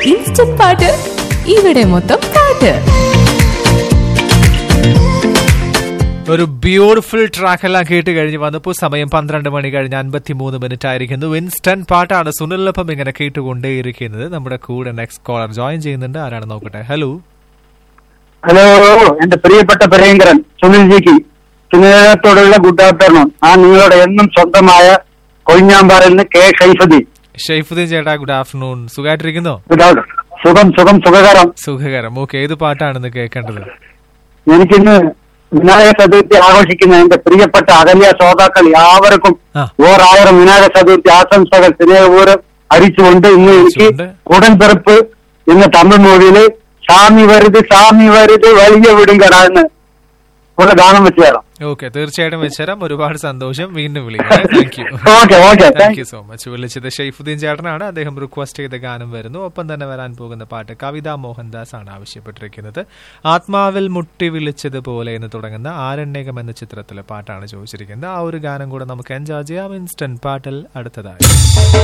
Instant പാട്ട് ഇവിടെ മൊത്തം പാട്ട് ഒരു ബ്യൂട്ടിഫുൾ ട്രാക്ക് എല്ലാം കേട്ട് കഴിഞ്ഞ് വന്നപ്പോൾ സമയം പന്ത്രണ്ട് മണി കഴിഞ്ഞ് അൻപത്തി മൂന്ന് മിനിറ്റ് ആയിരിക്കുന്നു ഇൻസ്റ്റന്റ് പാട്ടാണ് സുനിലൊപ്പം ഇങ്ങനെ കേട്ടുകൊണ്ടേയിരിക്കുന്നത് നമ്മുടെ കൂടെ നെക്സ്റ്റ് കോളർ ജോയിൻ ചെയ്യുന്നുണ്ട് ആരാണ് നോക്കട്ടെ ഹലോ ഹലോ എന്റെ പ്രിയപ്പെട്ട പ്രിയങ്കരൻ സുനിൽ ജിക്ക് സ്നേഹത്തോടുള്ള ഗുഡ് ആഫ്റ്റർനൂൺ ആ നിങ്ങളുടെ എന്നും സ്വന്തമായ കൊഴിഞ്ഞാമ്പാറിൽ നിന്ന് കെ ഷൈഫുദ്ദീൻ ഷെയ്ഫുദ്ദീൻ ചേട്ടാ ഗുഡ് ആഫ്റ്റർനൂൺ സുഖമായിട്ടിരിക്കുന്നോ ഗുഡ് ആഫ്റ്റർ സുഖം സുഖം സുഖകരം സുഖകരം ഓക്കെ ഏത് പാട്ടാണെന്ന് കേൾക്കേണ്ടത് എനിക്കിന്ന് വിനായക ചതുർത്ഥി ആഘോഷിക്കുന്ന എന്റെ പ്രിയപ്പെട്ട അകല്യ ശ്രോതാക്കൾ യാവർക്കും ആ. ഓറായിരം വിനായക ചതുർത്ഥി ആശംസകൾ സ്നേഹപൂർവ്വം അറിയിച്ചുകൊണ്ട് ഇന്ന് എനിക്ക് ഉണ്ട്. ഉടൻ പിറപ്പ് എന്ന തമിഴ് മൂവിയില് സാമി വരുത് സാമി വരുത് വലിയ വിടുങ്കട എന്ന് ഉള്ള ഗാനം വെച്ച് തരാം ഓക്കെ തീർച്ചയായിട്ടും വെച്ചേരാം ഒരുപാട് സന്തോഷം വീണ്ടും വിളിക്കാം thank you okay okay thank you so much വിളിച്ചത് ഷെയ്ഫുദ്ദീൻ ചേട്ടനാണ് അദ്ദേഹം റിക്വസ്റ്റ് ചെയ്ത ഗാനം വരുന്നു ഒപ്പം തന്നെ വരാൻ പോകുന്ന പാട്ട് കവിത മോഹൻദാസ് ആണ് ആവശ്യപ്പെട്ടിരിക്കുന്നത് ആത്മാവിൽ മുട്ടി വിളിച്ചതുപോലെ എന്ന് തുടങ്ങുന്ന ആരണ്യകം എന്ന ചിത്രത്തിലെ പാട്ടാണ് ചോദിച്ചിരിക്കുന്നത് ആ ഒരു ഗാനം കൂടെ നമുക്ക് എൻജോയ് ചെയ്യാം ഇൻസ്റ്റന്റ് പാട്ടിൽ അടുത്തതായി